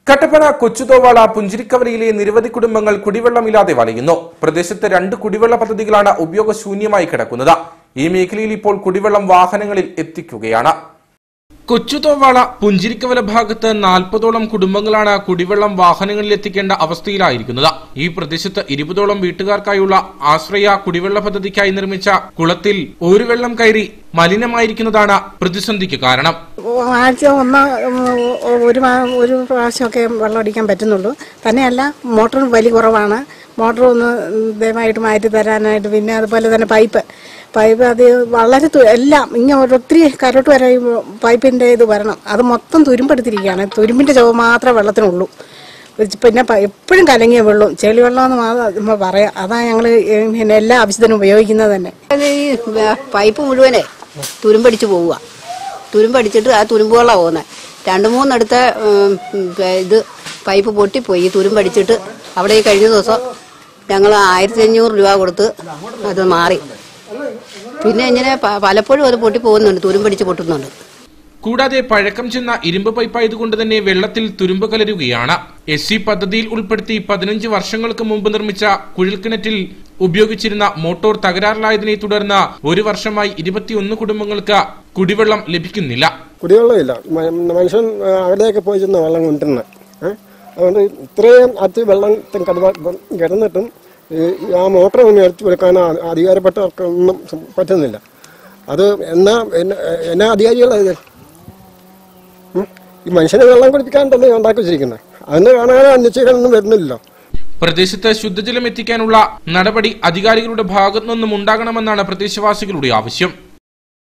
കട്ടപ്പന കൊച്ചുതോവാള പുഞ്ചിരിക്കവലയിലെ നിരവധി കുടുംബങ്ങൾ കുടിവെള്ളമില്ലാതെ വലയുന്നു പ്രദേശത്ത് രണ്ട് കുടിവെള്ള പദ്ധതികളാണ് ഉപയോഗശൂന്യമായി കിടക്കുന്നത് ഈ മേഖലയിൽ ഇപ്പോൾ കുടിവെള്ളം വാഹനങ്ങളിൽ എത്തിക്കുകയാണ് കൊച്ചുതോവാള പുഞ്ചിരിക്കവല ഭാഗത്ത് നാൽപ്പതോളം കുടുംബങ്ങളാണ് കുടിവെള്ളം വാഹനങ്ങളിൽ എത്തിക്കേണ്ട അവസ്ഥയിലായിരിക്കുന്നത് ഈ പ്രദേശത്ത് ഇരുപതോളം വീട്ടുകാർക്കായുള്ള ആശ്രയ കുടിവെള്ള പദ്ധതിക്കായി നിർമ്മിച്ച കുളത്തിൽ ഒരു വെള്ളം കയറി മലിനമായിരിക്കുന്നതാണ് പ്രതിസന്ധിക്ക് കാരണം ആഴ്ച ഒന്ന് ഒരു മാ- ഒരു പ്രാവശ്യമൊക്കെ വെള്ളം അടിക്കാൻ പറ്റുന്നുള്ളൂ തന്നെയല്ല മോട്ടർ വലി കുറവാണ് മോട്ടർ ഒന്ന് ദയവായിട്ട് മാറ്റി തരാനായിട്ട് പിന്നെ അതുപോലെ തന്നെ പൈപ്പ് പൈപ്പ് അത് വളരെ തു- എല്ലാം ഇങ്ങനെ ഒത്തിരി കരോട്ട് വരെ ഈ പൈപ്പിന്റെ ഇത് വരണം അത് മൊത്തം തുരുമ്പെടുത്തിരിക്കുകയാണ് തുരുമ്പിന്റെ ചുവ മാത്രമേ വെള്ളത്തിനുള്ളൂ പിന്നെ പ- എപ്പോഴും കലങ്ങിയ വെള്ളവും ചെളി വെള്ളം എന്ന് മാത്രം പറയാം അതാ ഞങ്ങൾ പിന്നെ എല്ലാ ആവശ്യത്തിനും ഉപയോഗിക്കുന്നത് തന്നെ അത് ഈ വ- പൈപ്പ് മുഴുവനെ തുരുമ്പടിച്ച് പോവുക തുരുമ്പടിച്ചിട്ട് ആ തുരുമ്പ് വെള്ളം പോകുന്നത് രണ്ട് മൂന്നെടുത്ത ഉം, ഇത് പൈപ്പ് പൊട്ടിപ്പോയി ഈ തുരുമ്പടിച്ചിട്ട് അവിടെ ഈ കഴിഞ്ഞ ദിവസം ഞങ്ങൾ ആയിരത്തി അഞ്ഞൂറ് രൂപ കൊടുത്ത് അത് മാറി പിന്നെ ഇങ്ങനെ പ- പലപ്പോഴും അത് പൊട്ടി പോകുന്നുണ്ട് തുരുമ്പടിച്ച് പൊട്ടുന്നുണ്ട് കൂടാതെ പഴക്കം ചെന്ന ഇരുമ്പ് പൈപ്പായതുകൊണ്ട് തന്നെ വെള്ളത്തിൽ തുരുമ്പ് കലരുകയാണ് എസ് സി പദ്ധതിയിൽ ഉൾപ്പെടുത്തി പതിനഞ്ച് വർഷങ്ങൾക്ക് മുമ്പ് നിർമ്മിച്ച കുഴൽക്കിണറ്റിൽ ഉപയോഗിച്ചിരുന്ന മോട്ടോർ തകരാറിലായതിനെ തുടർന്ന് ഒരു വർഷമായി ഇരുപത്തിയൊന്ന് കുടുംബങ്ങൾക്ക് കുടിവെള്ളം ലഭിക്കുന്നില്ല കുടിവെള്ളമില്ല മ- മനുഷ്യൻ ആ, അവിടെയൊക്കെ പോയി ചെന്ന വെള്ളം കൊണ്ടിരുന്നത് അതുകൊണ്ട് ഇത്രയും അതി വെള്ളം കിടന്ന- കിടന്നിട്ടും ഈ ആ മോട്ടർ ഒന്നും എടുത്തു കൊടുക്കാൻ ആ- അധികാരപ്പെട്ടവർക്കൊന്നും സം- പറ്റുന്നില്ല അത് എന്നാ എന്ന- എന്നാ അധികാരികളാ ഇത് ഉം? ഈ മനുഷ്യനെ വെള്ളം കുടിപ്പിക്കാണ്ടല്ലേ ഉണ്ടാക്കി വെച്ചിരിക്കുന്നത് അതിന് കാണാൻ അന്വേഷിക്കാനൊന്നും വരുന്നില്ലല്ലോ പ്രദേശത്ത് ശുദ്ധജലം എത്തിക്കാനുള്ള നടപടി അധികാരികളുടെ ഭാഗത്തു നിന്നും ഉണ്ടാകണമെന്നാണ് പ്രദേശവാസികളുടെ ആവശ്യം